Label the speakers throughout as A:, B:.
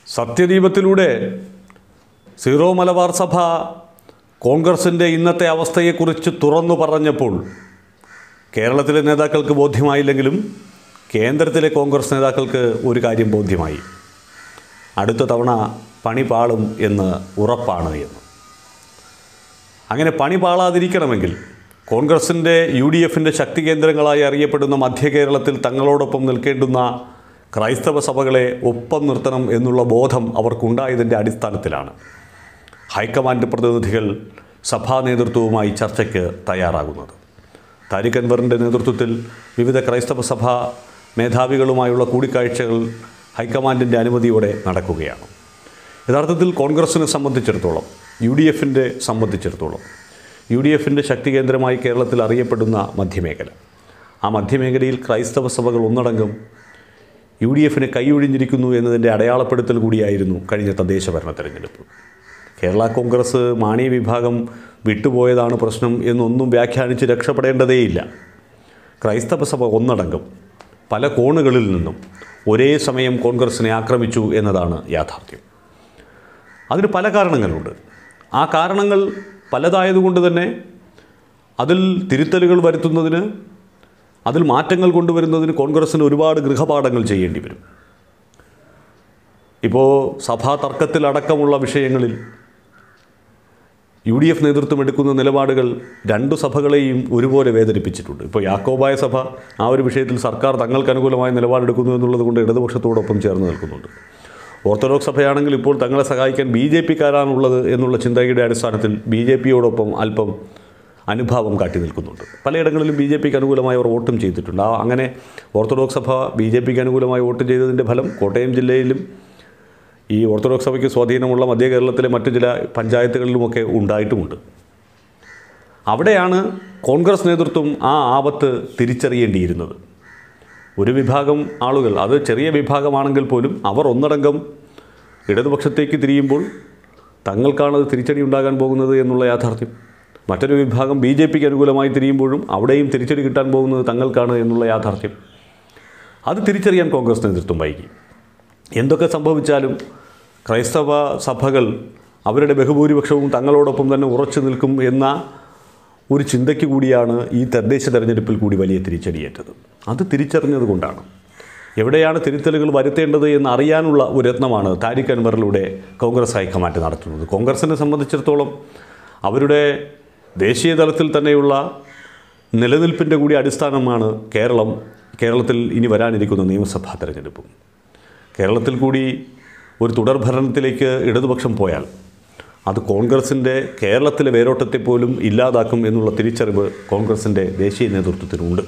A: സത്യദീപത്തിലൂടെ zero Malabar സഭ കോൺഗ്രസിൻ്റെ ഇന്നത്തെ അവസ്ഥയെക്കുറിച്ച് തുറന്നു പറഞ്ഞപ്പോൾ കേരളത്തിലെ നേതാക്കൾക്ക് ബോധ്യമായില്ലെങ്കിലും കേന്ദ്രത്തിലെ കോൺഗ്രസ് നേതാക്കൾക്ക് ഒരു കാര്യം ബോധ്യമായി അടുത്ത തവണ പണി പാളും എന്ന് ഉറപ്പാണ് എന്ന് അങ്ങനെ പണി പാളാതിരിക്കണമെങ്കിൽ കോൺഗ്രസിൻ്റെ യു ഡി എഫിൻ്റെ ശക്തി കേന്ദ്രങ്ങളായി അറിയപ്പെടുന്ന മധ്യ കേരളത്തിൽ തങ്ങളോടൊപ്പം നിൽക്കേണ്ടുന്ന ക്രൈസ്തവ സഭകളെ ഒപ്പം നിർത്തണം എന്നുള്ള ബോധം അവർക്കുണ്ടായതിൻ്റെ അടിസ്ഥാനത്തിലാണ് ഹൈക്കമാൻഡ് പ്രതിനിധികൾ സഭാ നേതൃത്വവുമായി ചർച്ചയ്ക്ക് തയ്യാറാകുന്നത് താരിഖ് അൻവറിൻ്റെ നേതൃത്വത്തിൽ വിവിധ ക്രൈസ്തവ സഭാ മേധാവികളുമായുള്ള കൂടിക്കാഴ്ചകൾ ഹൈക്കമാൻഡിൻ്റെ അനുമതിയോടെ നടക്കുകയാണ് യഥാർത്ഥത്തിൽ കോൺഗ്രസിനെ സംബന്ധിച്ചിടത്തോളം യു ഡി എഫിൻ്റെ സംബന്ധിച്ചിടത്തോളം യു ഡി എഫിൻ്റെ ശക്തി കേന്ദ്രമായി കേരളത്തിൽ അറിയപ്പെടുന്ന മധ്യമേഖല ആ മധ്യമേഖലയിൽ ക്രൈസ്തവ സഭകൾ ഒന്നടങ്കം യു ഡി എഫിന് കൈയൊഴിഞ്ഞിരിക്കുന്നു എന്നതിൻ്റെ അടയാളപ്പെടുത്തൽ കൂടിയായിരുന്നു കഴിഞ്ഞ തദ്ദേശ ഭരണ തെരഞ്ഞെടുപ്പ് കേരള കോൺഗ്രസ് മാണി വിഭാഗം വിട്ടുപോയതാണ് പ്രശ്നം എന്നൊന്നും വ്യാഖ്യാനിച്ച് രക്ഷപ്പെടേണ്ടതേയില്ല ക്രൈസ്തവ സഭ ഒന്നടങ്കം പല കോണുകളിൽ നിന്നും ഒരേ സമയം കോൺഗ്രസിനെ ആക്രമിച്ചു എന്നതാണ് യാഥാർത്ഥ്യം അതിന് പല കാരണങ്ങളുണ്ട് ആ കാരണങ്ങൾ പലതായതുകൊണ്ട് തന്നെ അതിൽ തിരുത്തലുകൾ വരുത്തുന്നതിന് അതിൽ മാറ്റങ്ങൾ കൊണ്ടുവരുന്നതിന് കോൺഗ്രസ്സിന് ഒരുപാട് ഗൃഹപാഠങ്ങൾ ചെയ്യേണ്ടി വരും ഇപ്പോൾ സഭാ തർക്കത്തിലടക്കമുള്ള വിഷയങ്ങളിൽ യു ഡി എഫ് നേതൃത്വം എടുക്കുന്ന നിലപാടുകൾ രണ്ടു സഭകളെയും ഒരുപോലെ വേദനിപ്പിച്ചിട്ടുണ്ട് ഇപ്പോൾ യാക്കോബായ സഭ ആ ഒരു വിഷയത്തിൽ സർക്കാർ തങ്ങൾക്ക് അനുകൂലമായ നിലപാടെടുക്കുന്നു എന്നുള്ളത് കൊണ്ട് ഇടതുപക്ഷത്തോടൊപ്പം ചേർന്ന് നിൽക്കുന്നുണ്ട് ഓർത്തഡോക്സ് സഭയാണെങ്കിൽ ഇപ്പോൾ തങ്ങളെ സഹായിക്കാൻ ബി ജെ പിക്കാരാണുള്ളത് എന്നുള്ള ചിന്തയുടെ അടിസ്ഥാനത്തിൽ ബി ജെ പിയോടൊപ്പം അല്പം അനുഭാവം കാട്ടി നിൽക്കുന്നുണ്ട് പലയിടങ്ങളിലും ബി ജെ പിക്ക് അനുകൂലമായി അവർ വോട്ടും ചെയ്തിട്ടുണ്ട് ആ അങ്ങനെ ഓർത്തഡോക്സ് സഭ ബി ജെ പിക്ക് അനുകൂലമായി വോട്ട് ചെയ്തതിൻ്റെ ഫലം കോട്ടയം ജില്ലയിലും ഈ ഓർത്തഡോക്സ് സഭയ്ക്ക് സ്വാധീനമുള്ള മധ്യ കേരളത്തിലെ മറ്റു ചില പഞ്ചായത്തുകളിലുമൊക്കെ ഉണ്ടായിട്ടുമുണ്ട് അവിടെയാണ് കോൺഗ്രസ് നേതൃത്വം ആ ആപത്ത് തിരിച്ചറിയേണ്ടിയിരുന്നത് ഒരു വിഭാഗം ആളുകൾ അത് ചെറിയ വിഭാഗമാണെങ്കിൽ പോലും അവർ ഒന്നടങ്കം ഇടതുപക്ഷത്തേക്ക് തിരിയുമ്പോൾ തങ്ങൾക്കാണത് തിരിച്ചടി ഉണ്ടാകാൻ പോകുന്നത് എന്നുള്ള യാഥാർത്ഥ്യം മറ്റൊരു വിഭാഗം ബി ജെ പിക്ക് അനുകൂലമായി തിരിയുമ്പോഴും അവിടെയും തിരിച്ചടി കിട്ടാൻ പോകുന്നത് തങ്ങൾക്കാണ് എന്നുള്ള യാഥാർത്ഥ്യം അത് തിരിച്ചറിയാൻ കോൺഗ്രസ് നേതൃത്വം വൈകി എന്തൊക്കെ സംഭവിച്ചാലും ക്രൈസ്തവ സഭകൾ അവരുടെ ബഹുഭൂരിപക്ഷവും തങ്ങളോടൊപ്പം തന്നെ ഉറച്ചു നിൽക്കും എന്ന ഒരു ചിന്തയ്ക്ക് കൂടിയാണ് ഈ തദ്ദേശ തെരഞ്ഞെടുപ്പിൽ കൂടി വലിയ തിരിച്ചടിയേറ്റത് അത് തിരിച്ചറിഞ്ഞതുകൊണ്ടാണ് എവിടെയാണ് തിരുത്തലുകൾ വരുത്തേണ്ടത് എന്ന് അറിയാനുള്ള ഒരു യത്നമാണ് താരിഖ് അൻവറിലൂടെ കോൺഗ്രസ് ഹൈക്കമാൻഡ് നടത്തുന്നത് കോൺഗ്രസിനെ സംബന്ധിച്ചിടത്തോളം അവരുടെ ദേശീയ തലത്തിൽ തന്നെയുള്ള നിലനിൽപ്പിൻ്റെ കൂടി അടിസ്ഥാനമാണ് കേരളം കേരളത്തിൽ ഇനി വരാനിരിക്കുന്ന നിയമസഭാ തെരഞ്ഞെടുപ്പും കേരളത്തിൽ കൂടി ഒരു തുടർഭരണത്തിലേക്ക് ഇടതുപക്ഷം പോയാൽ അത് കോൺഗ്രസിൻ്റെ കേരളത്തിലെ വേരോട്ടത്തെ പോലും ഇല്ലാതാക്കും എന്നുള്ള തിരിച്ചറിവ് കോൺഗ്രസിൻ്റെ ദേശീയ നേതൃത്വത്തിനുണ്ട്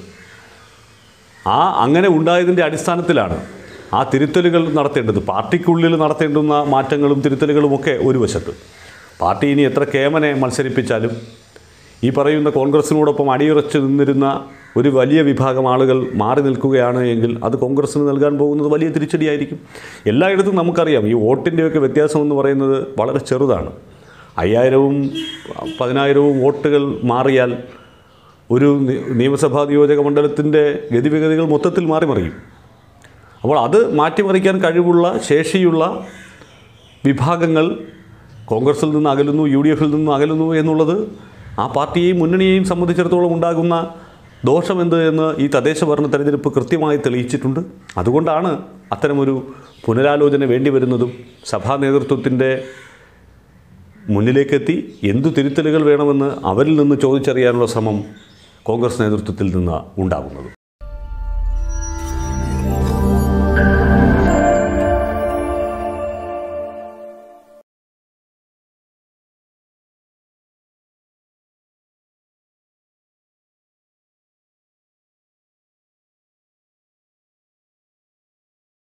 A: ആ അങ്ങനെ ഉണ്ടായതിൻ്റെ അടിസ്ഥാനത്തിലാണ് ആ തിരുത്തലുകൾ നടത്തേണ്ടത് പാർട്ടിക്കുള്ളിൽ നടത്തേണ്ടുന്ന മാറ്റങ്ങളും തിരുത്തലുകളുമൊക്കെ ഒരു വശത്ത് പാർട്ടി ഇനി എത്ര കേമനെ മത്സരിപ്പിച്ചാലും ഈ പറയുന്ന കോൺഗ്രസിനോടൊപ്പം അടിയുറച്ച് നിന്നിരുന്ന ഒരു വലിയ വിഭാഗം ആളുകൾ മാറി നിൽക്കുകയാണ് എങ്കിൽ അത് കോൺഗ്രസ്സിന് നൽകാൻ പോകുന്നത് വലിയ തിരിച്ചടിയായിരിക്കും എല്ലായിടത്തും നമുക്കറിയാം ഈ വോട്ടിൻ്റെയൊക്കെ വ്യത്യാസം എന്ന് പറയുന്നത് വളരെ ചെറുതാണ് അയ്യായിരവും പതിനായിരവും വോട്ടുകൾ മാറിയാൽ ഒരു നി- നിയമസഭാ നിയോജക മണ്ഡലത്തിൻ്റെ ഗതിവിഗതികൾ മൊത്തത്തിൽ മാറി മറിയും അപ്പോൾ അത് മാറ്റിമറിക്കാൻ കഴിവുള്ള ശേഷിയുള്ള വിഭാഗങ്ങൾ കോൺഗ്രസിൽ നിന്ന് അകലുന്നു യു ഡി എഫിൽ നിന്ന് അകലുന്നു എന്നുള്ളത് ആ പാർട്ടിയെയും മുന്നണിയെയും സംബന്ധിച്ചിടത്തോളം ഉണ്ടാകുന്ന ദോഷമെന്ത് എന്ന് ഈ തദ്ദേശ ഭരണ തെരഞ്ഞെടുപ്പ് കൃത്യമായി തെളിയിച്ചിട്ടുണ്ട് അതുകൊണ്ടാണ് അത്തരമൊരു പുനരാലോചന വേണ്ടി വരുന്നതും സഭാ നേതൃത്വത്തിൻ്റെ മുന്നിലേക്കെത്തി എന്തു തിരുത്തലുകൾ വേണമെന്ന് അവരിൽ നിന്ന് ചോദിച്ചറിയാനുള്ള ശ്രമം കോൺഗ്രസ് നേതൃത്വത്തിൽ നിന്ന് ഉണ്ടാകുന്നത്